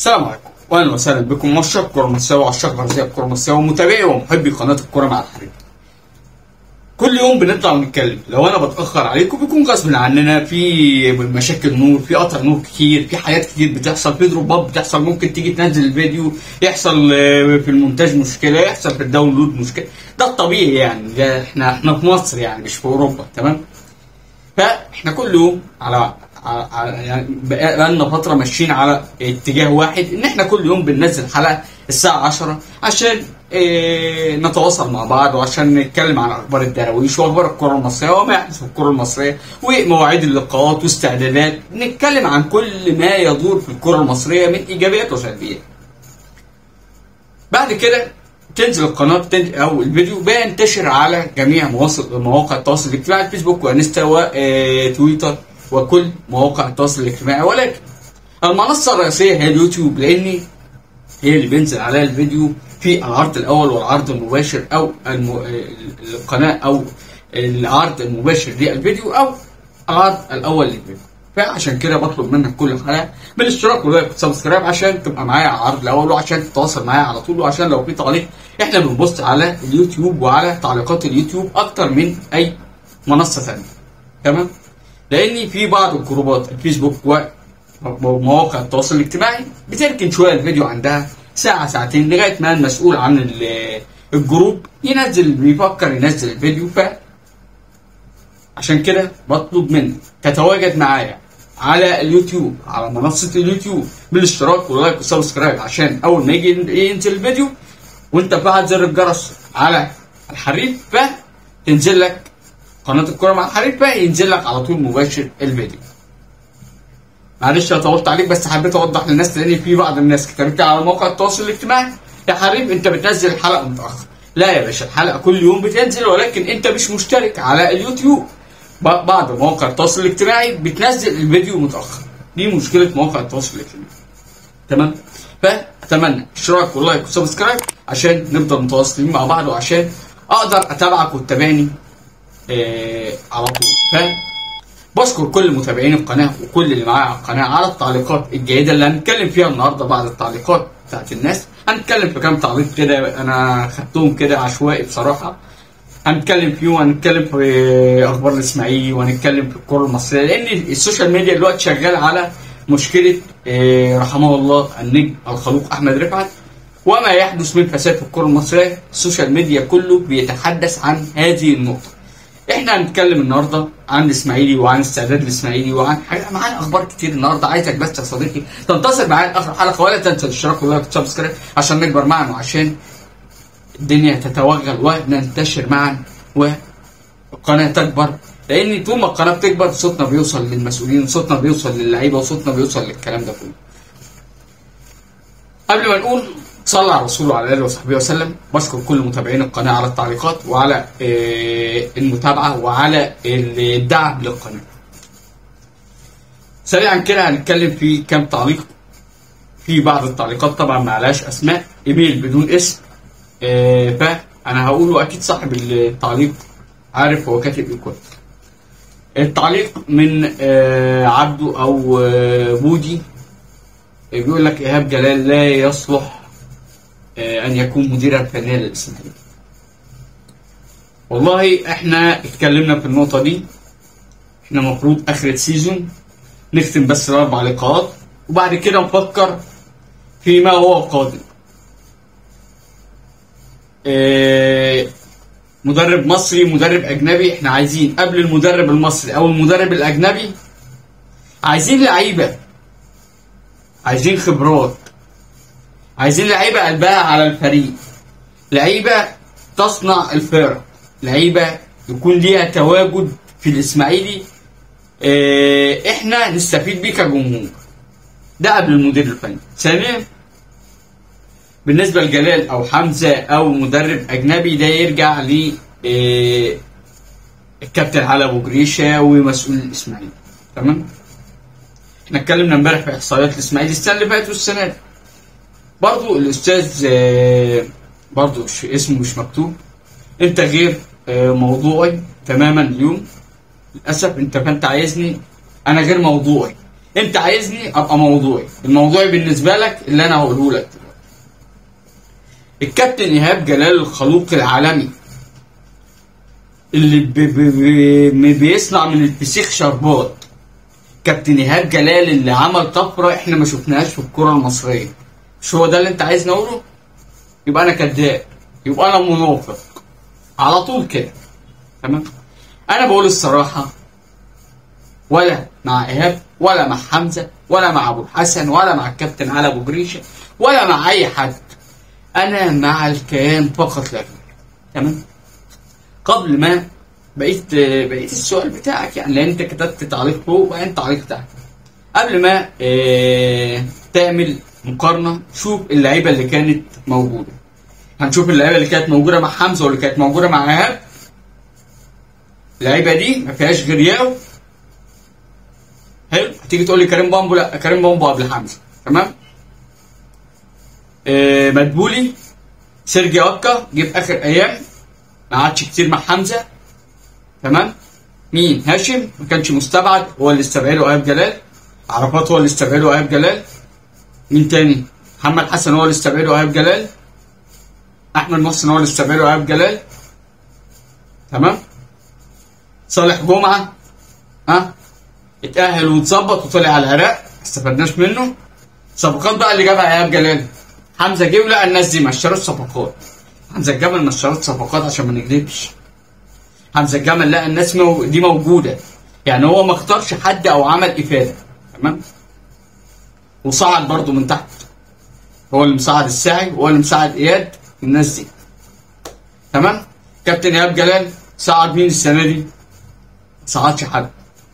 السلام عليكم واهلا وسهلا بكم عشاق الكره المصريه وعشاق غرزيه الكره المصريه ومتابعي ومحبي قناه الكره مع الحريم. كل يوم بنطلع ونتكلم لو انا بتاخر عليكم بيكون غصب عننا في مشاكل نور في قطع نور كتير في حاجات كتير بتحصل في دروبات بتحصل ممكن تيجي تنزل الفيديو يحصل آه، في المونتاج مشكله يحصل في الداونلود مشكله ده الطبيعي يعني ده احنا احنا في مصر يعني مش في اوروبا تمام فاحنا كل يوم على على- على- يعني بقالنا فتره ماشيين على اتجاه واحد ان احنا كل يوم بننزل حلقه الساعه 10 عشان اه نتواصل مع بعض وعشان نتكلم عن اخبار الدراويش واخبار الكره المصريه وما يحدث في الكره المصريه ومواعيد اللقاءات واستعدادات نتكلم عن كل ما يدور في الكره المصريه من ايجابيات وسلبيات بعد كده تنزل القناه تنزل او الفيديو بينتشر على جميع مواصل مواقع التواصل الاجتماعي فيسبوك وانستا وتويتر وكل مواقع التواصل الاجتماعي ولكن المنصه الرئيسيه هي اليوتيوب لان هي اللي بينزل عليها الفيديو في العرض الاول والعرض المباشر او الم... القناه او العرض المباشر للفيديو او العرض الاول للفيديو فعشان كده بطلب منك كل حلقه بالاشتراك ولايك وسبسكرايب عشان تبقى معايا على العرض الاول وعشان تتواصل معايا على طول وعشان لو في تعليق احنا بنبص على اليوتيوب وعلى تعليقات اليوتيوب اكتر من اي منصه ثانيه تمام لان في بعض الجروبات الفيسبوك ومواقع التواصل الاجتماعي بتركن شويه الفيديو عندها ساعه ساعتين لغايه ما المسؤول عن ال- الجروب ينزل بيفكر ينزل الفيديو ف عشان كده بطلب منك تتواجد معايا على اليوتيوب على منصة اليوتيوب بالاشتراك واللايك والسبسكرايب عشان أول ما يجي ينزل الفيديو وأنت فعل زر الجرس على الحريف فتنزل لك قناة الكرة مع الحريف فينزل لك على طول مباشر الفيديو. معلش انا طولت عليك بس حبيت اوضح للناس لان في بعض الناس كتبت على موقع التواصل الاجتماعي يا حبيب انت بتنزل الحلقه متاخر لا يا باشا الحلقه كل يوم بتنزل ولكن انت مش مشترك على اليوتيوب ب- بعض مواقع التواصل الاجتماعي بتنزل الفيديو متاخر دي مشكله مواقع التواصل الاجتماعي تمام فاتمنى اشتراك ولايك وسبسكرايب عشان نفضل متواصلين مع بعض وعشان اقدر اتابعك وتتابعني آه على طول ف بشكر كل متابعين القناة وكل اللي معايا على القناة على التعليقات الجيدة اللي هنتكلم فيها النهاردة بعد التعليقات بتاعت الناس هنتكلم في كام تعليق كده أنا خدتهم كده عشوائي بصراحة هنتكلم فيه وهنتكلم في أخبار الإسماعيلي وهنتكلم في الكرة المصرية لأن السوشيال ميديا دلوقتي شغال على مشكلة آه، رحمه الله النجم الخلوق أحمد رفعت وما يحدث من فساد في الكرة المصرية السوشيال ميديا كله بيتحدث عن هذه النقطة احنا هنتكلم النهارده عن الاسماعيلي وعن استعداد الاسماعيلي وعن حاجه معانا اخبار كتير النهارده عايزك بس يا صديقي تنتصر معايا لاخر حلقه ولا تنسى الاشتراك واللايك والسبسكرايب عشان نكبر معا وعشان الدنيا تتوغل وننتشر معا والقناه تكبر لان طول ما القناه بتكبر صوتنا بيوصل للمسؤولين وصوتنا بيوصل للعيبه وصوتنا بيوصل للكلام ده كله. قبل ما نقول صلى على رسوله على اله وصحبه وسلم بشكر كل متابعين القناه على التعليقات وعلى آه، المتابعه وعلى الدعم للقناه. سريعا كده هنتكلم في كام تعليق في بعض التعليقات طبعا معلهاش اسماء ايميل بدون اسم آه، فانا هقوله اكيد صاحب التعليق عارف هو كاتب ايه كويس. التعليق من آه، عبده او آه، بودي بيقول لك ايهاب جلال لا يصلح آه، ان يكون مديرا فنيا للاسماعيلي والله احنا اتكلمنا في النقطه دي احنا المفروض اخر السيزون نختم بس الاربع لقاءات وبعد كده نفكر فيما هو قادم آه، مدرب مصري مدرب اجنبي احنا عايزين قبل المدرب المصري او المدرب الاجنبي عايزين لعيبه عايزين خبرات عايزين لعيبه قلبها على الفريق لعيبه تصنع الفرق لعيبه يكون ليها تواجد في الاسماعيلي اه احنا نستفيد بيه كجمهور ده قبل المدير الفني ثانيا بالنسبه لجلال او حمزه او مدرب اجنبي ده يرجع ل اه الكابتن علي ابو جريشه ومسؤول الاسماعيلي تمام احنا اتكلمنا امبارح في احصائيات الاسماعيلي السنه اللي فاتت والسنه دي برضو الاستاذ آه، برضو ش- اسمه مش مكتوب انت غير آه، موضوعي تماما اليوم للاسف انت كنت عايزني انا غير موضوعي انت عايزني ابقى موضوعي الموضوعي بالنسبه لك اللي انا هقوله لك دلوقتي الكابتن ايهاب جلال الخلوق العالمي اللي بي بي بي بيصنع من الفسيخ شربات كابتن ايهاب جلال اللي عمل طفره احنا ما شفناهاش في الكره المصريه مش هو ده اللي انت عايزني اقوله يبقى انا كذاب يبقى انا منافق على طول كده تمام انا بقول الصراحه ولا مع ايهاب ولا مع حمزه ولا مع ابو الحسن ولا مع الكابتن علي ابو جريشه ولا مع اي حد انا مع الكيان فقط لا غير تمام قبل ما بقيت بقيت السؤال بتاعك يعني لان انت كتبت تعليق فوق وبعدين تعليق تحت قبل ما اه تعمل مقارنه شوف اللعيبه اللي كانت موجوده هنشوف اللعيبه اللي كانت موجوده مع حمزه واللي كانت موجوده مع ايهاب اللعيبه دي ما فيهاش غير ياو حلو هتيجي تقول لي كريم بامبو لا كريم بامبو قبل حمزه تمام آه مدبولي سيرجي اوكا جه في اخر ايام ما قعدش كتير مع حمزه تمام مين هاشم ما كانش مستبعد هو اللي استبعده ايهاب جلال عرفات هو اللي استبعده ايهاب جلال مين تاني محمد حسن هو اللي استبعده ايهاب جلال احمد محسن هو اللي استبعده ايهاب جلال تمام صالح جمعه ها أه؟ اتأهل واتظبط وطلع على العراق ما استفدناش منه صفقات بقى اللي جابها ايهاب جلال حمزه جه ولقى الناس دي ما اشتروش صفقات حمزه الجمل ما اشتروش صفقات عشان ما نكذبش حمزه الجمل لقى الناس مو... دي موجوده يعني هو ما اختارش حد او عمل افاده تمام وصعد برضه من تحت هو اللي مساعد الساعي وهو اللي مساعد اياد الناس دي تمام كابتن ايهاب جلال صعد مين السنه دي؟ ما صعدش حد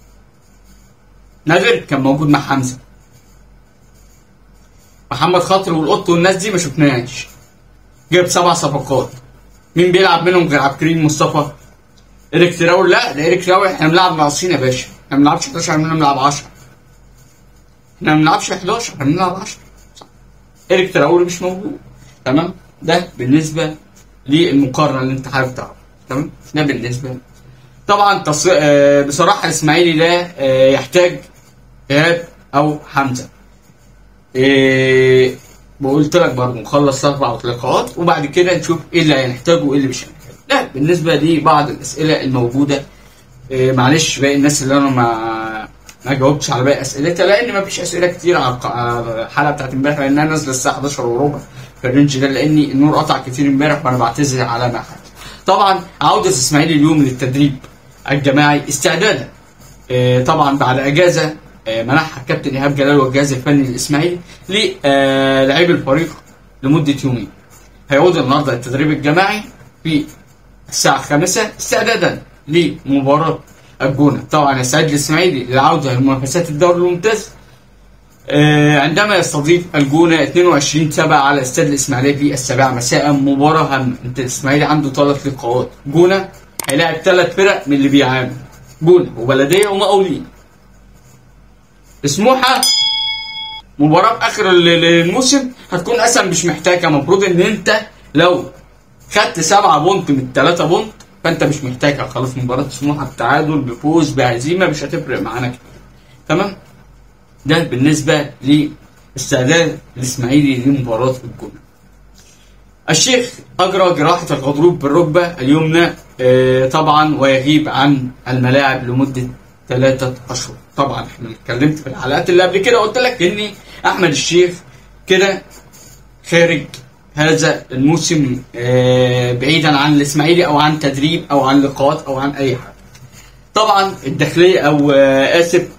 نادر كان موجود مع حمزه محمد خاطر والقط والناس دي ما شفناهاش جاب سبع صفقات مين بيلعب منهم غير عبد الكريم مصطفى ايريك تراول لا ده ايريك تراول احنا بنلعب ناقصين يا باشا احنا ما بنلعبش 11 احنا بنلعب 10 احنا ما بنلعبش 11 احنا بنلعب 10 ايريك تراول مش موجود تمام ده بالنسبه للمقارنه اللي انت حابب تعرفها تمام ده بالنسبه طبعا تص... آه بصراحه الاسماعيلي ده آه يحتاج ايهاب او حمزه إيه وقلت لك برضه نخلص اربع لقاءات وبعد كده نشوف ايه اللي هنحتاجه وايه اللي مش هنحتاجه. لا بالنسبه لي بعض الاسئله الموجوده إيه معلش باقي الناس اللي انا ما ما جاوبتش على باقي اسئلتها لان ما فيش اسئله كتير على الحلقه بتاعت امبارح لانها نازله الساعه 11 وربع في الرينج ده لان النور قطع كتير امبارح وانا بعتذر على ما حد. طبعا عوده اسماعيلي اليوم للتدريب الجماعي استعدادا إيه طبعا بعد اجازه منحها الكابتن ايهاب جلال والجهاز الفني للاسماعيلي للاعبي الفريق لمده يومين. هيعود النهارده التدريب الجماعي في الساعه الخامسه استعدادا لمباراه الجونه، طبعا يستعد الاسماعيلي للعوده لمنافسات الدوري الممتاز عندما يستضيف الجونه 22 7 على استاد الاسماعيليه في السابعه مساء مباراه هامه، انت الاسماعيلي عنده ثلاث لقاءات، جونه هيلاعب ثلاث فرق من اللي بيعانوا جونه وبلديه ومقاولين. سموحه مباراه في اخر الموسم هتكون اسهل مش محتاجه المفروض ان انت لو خدت سبعة بونت من الثلاثة بونت فانت مش محتاجها خلاص مباراة سموحه التعادل بفوز بهزيمه مش هتفرق معانا كتير تمام ده بالنسبه لاستعداد الاسماعيلي لمباراه الجونه الشيخ اجرى جراحه الغضروف بالركبه اليمنى آه طبعا ويغيب عن الملاعب لمده ثلاثة أشهر طبعا احنا اتكلمت في الحلقات اللي قبل كده قلت لك ان احمد الشيخ كده خارج هذا الموسم بعيدا عن الاسماعيلي او عن تدريب او عن لقاءات او عن اي حاجه طبعا الداخليه او اسف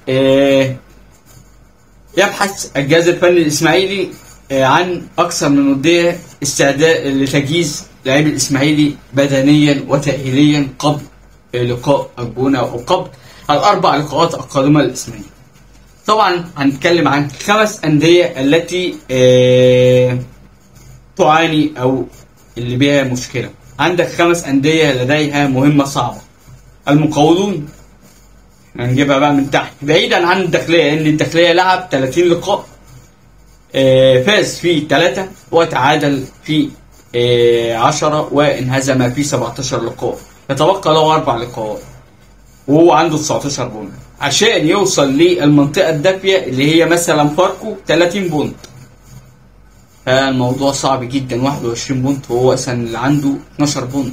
يبحث الجهاز الفني الاسماعيلي عن اكثر من وديه استعداد لتجهيز لاعبي الاسماعيلي بدنيا وتاهيليا قبل لقاء الجونه او قبل الاربع لقاءات القادمه للاسماعيلي. طبعا هنتكلم عن خمس انديه التي آه تعاني او اللي بيها مشكله. عندك خمس انديه لديها مهمه صعبه. المقاولون هنجيبها بقى من تحت بعيدا عن الداخليه لان الداخليه لعب 30 لقاء آه فاز في ثلاثه وتعادل في 10 آه وانهزم في 17 لقاء. يتبقى له اربع لقاءات. وهو عنده 19 بونت عشان يوصل للمنطقه الدافيه اللي هي مثلا فاركو 30 بونت فالموضوع صعب جدا 21 بونت وهو اصلا اللي عنده 12 بونت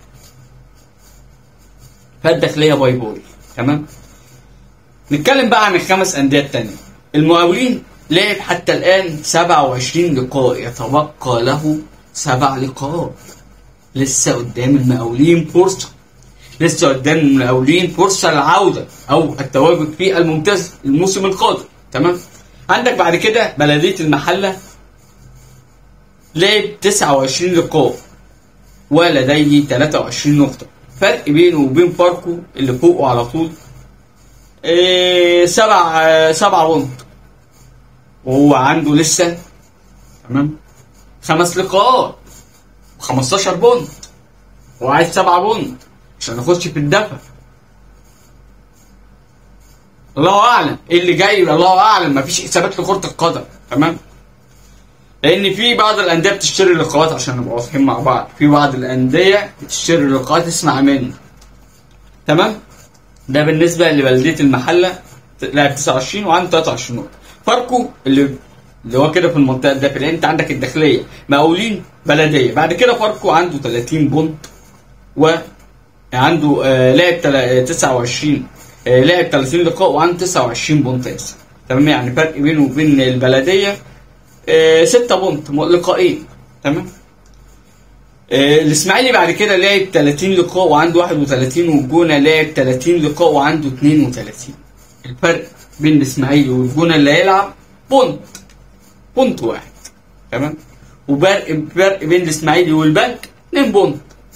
فالداخليه باي باي تمام نتكلم بقى عن الخمس انديه التانيه المقاولين لعب حتى الان 27 لقاء يتبقى له سبع لقاءات لسه قدام المقاولين فرصه لسه قدام المقاولين فرصه العوده او التواجد في الممتاز الموسم القادم تمام عندك بعد كده بلديه المحله لعب 29 لقاء ولديه 23 نقطة فرق بينه وبين فاركو اللي فوقه على طول إيه سبع آه، سبع بونت وهو عنده لسه تمام خمس لقاءات و15 بونت وعايز سبعة بونت عشان نخش في الدفع الله اعلم ايه اللي جاي الله اعلم مفيش حسابات لكرة القدم تمام لان في بعض الانديه بتشتري لقاءات عشان نبقى واضحين مع بعض في بعض الانديه بتشتري لقاءات اسمع مني تمام ده بالنسبه لبلديه المحله لعب 29 وعنده 23 نقطه فاركو اللي اللي هو كده في المنطقه الداخليه لان انت عندك الداخليه مقاولين بلديه بعد كده فاركو عنده 30 بونت و عنده آه لعب تلا- 29 آه لعب 30 لقاء وعنده 29 بونت اسف تمام يعني فرق بينه وبين البلديه آه، ستة بونت م- لقاءين تمام آه، الاسماعيلي بعد كده لعب 30 لقاء وعنده 31 والجونه لعب 30 لقاء وعنده 32 الفرق بين الاسماعيلي والجونه اللي هيلعب بونت بونت واحد تمام وفرق فرق بين الاسماعيلي والبنك 2 بونت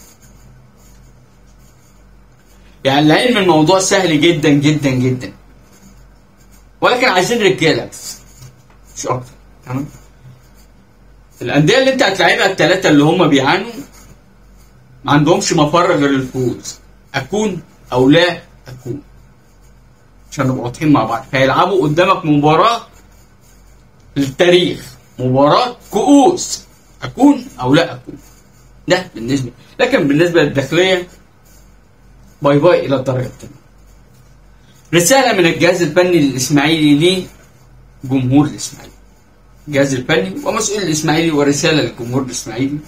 يعني لعلم الموضوع سهل جدا جدا جدا ولكن عايزين رجاله بس مش اكتر تمام الانديه اللي انت هتلاعبها الثلاثه اللي هم بيعانوا ما عندهمش مفر غير الفوز اكون او لا اكون عشان نبقى واضحين مع بعض فيلعبوا قدامك مباراه للتاريخ مباراه كؤوس اكون او لا اكون ده بالنسبه لكن بالنسبه للداخليه باي باي الى الدرجه الثانيه رساله من الجهاز الفني للاسماعيلي لجمهور الاسماعيلي الجهاز الفني ومسؤول الاسماعيلي ورساله للجمهور الاسماعيلي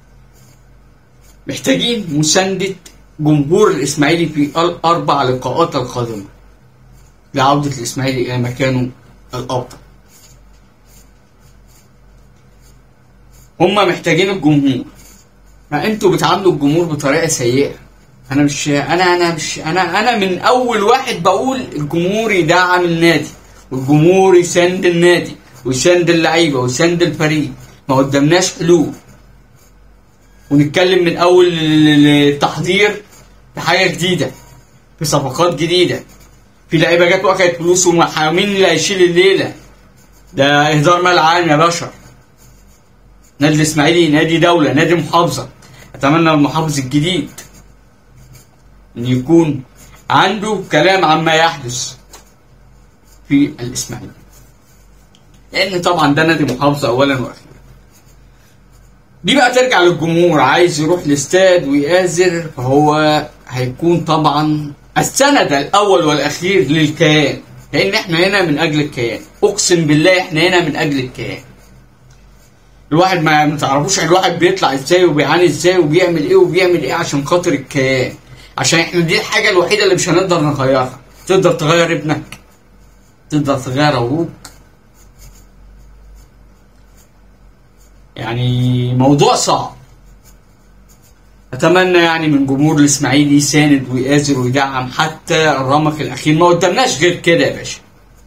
محتاجين مسانده جمهور الاسماعيلي في الاربع لقاءات القادمه لعوده الاسماعيلي الى مكانه الافضل هما محتاجين الجمهور ما انتوا بتعاملوا الجمهور بطريقه سيئه انا مش انا انا مش انا انا من اول واحد بقول الجمهور يدعم النادي والجمهور يساند النادي ويساند اللعيبه ويساند الفريق ما قدامناش حلول ونتكلم من اول التحضير في حاجه جديده في صفقات جديده في لعيبه جت واخدت فلوس ومين اللي هيشيل الليله ده اهدار مال عام يا بشر نادي الاسماعيلي نادي دوله نادي محافظه اتمنى المحافظ الجديد ان يكون عنده كلام عما يحدث في الاسماعيلي لان طبعا ده نادي محافظه اولا واخيرا دي بقى ترجع للجمهور عايز يروح الاستاد ويآزر فهو هيكون طبعا السند الاول والاخير للكيان لان احنا هنا من اجل الكيان اقسم بالله احنا هنا من اجل الكيان الواحد ما ما تعرفوش الواحد بيطلع ازاي وبيعاني ازاي وبيعمل ايه وبيعمل ايه عشان خاطر الكيان عشان احنا دي الحاجه الوحيده اللي مش هنقدر نغيرها تقدر تغير ابنك تقدر تغير ابوك يعني موضوع صعب اتمنى يعني من جمهور الاسماعيلي يساند ويآزر ويدعم حتى الرمق الاخير ما قدامناش غير كده يا باشا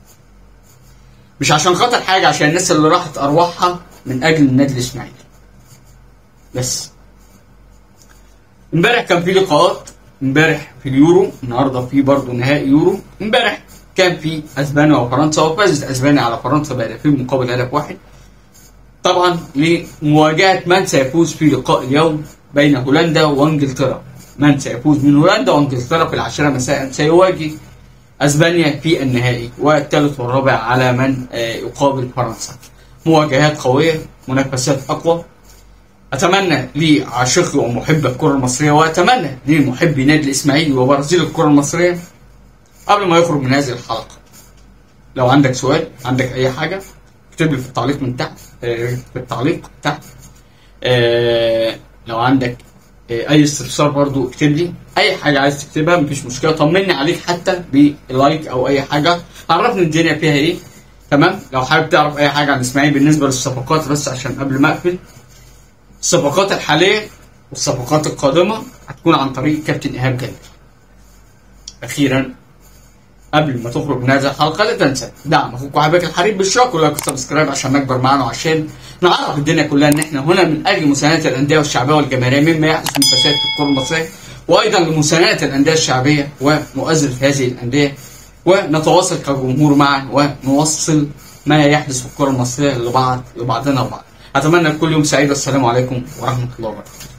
مش عشان خاطر حاجه عشان الناس اللي راحت ارواحها من اجل النادي الاسماعيلي بس امبارح كان في لقاءات امبارح في اليورو النهارده في برضه نهائي يورو امبارح كان في اسبانيا وفرنسا وفازت اسبانيا على فرنسا بهدفين مقابل هدف واحد طبعا لمواجهه من سيفوز في لقاء اليوم بين هولندا وانجلترا من سيفوز من هولندا وانجلترا في العاشره مساء سيواجه اسبانيا في النهائي والثالث والرابع على من آه، يقابل فرنسا مواجهات قويه منافسات اقوى اتمنى لعاشقي ومحب الكره المصريه واتمنى لمحبي نادي الاسماعيلي وبرازيل الكره المصريه قبل ما يخرج من هذه الحلقه لو عندك سؤال عندك اي حاجه اكتب لي في التعليق من تحت آه، في التعليق تحت آه، لو عندك آه، اي استفسار برضو اكتب لي اي حاجه عايز تكتبها مفيش مشكله طمني عليك حتى بلايك او اي حاجه عرفني الدنيا فيها ايه تمام لو حابب تعرف اي حاجه عن اسماعيل بالنسبه للصفقات بس عشان قبل ما اقفل الصفقات الحاليه والصفقات القادمه هتكون عن طريق كابتن ايهاب جابر اخيرا قبل ما تخرج من هذه الحلقه لا تنسى دعم اخوك وحبيبك الحبيب بالشرك ولايك وسبسكرايب عشان نكبر معانا وعشان نعرف الدنيا كلها ان احنا هنا من اجل مساندة الانديه والشعبيه والجماهيريه مما يحدث من فساد في الكره المصريه وايضا لمساندة الانديه الشعبيه ومؤازره هذه الانديه ونتواصل كجمهور معا ونوصل ما يحدث في الكره المصريه لبعض لبعضنا البعض اتمنى كل يوم سعيد والسلام عليكم ورحمه الله وبركاته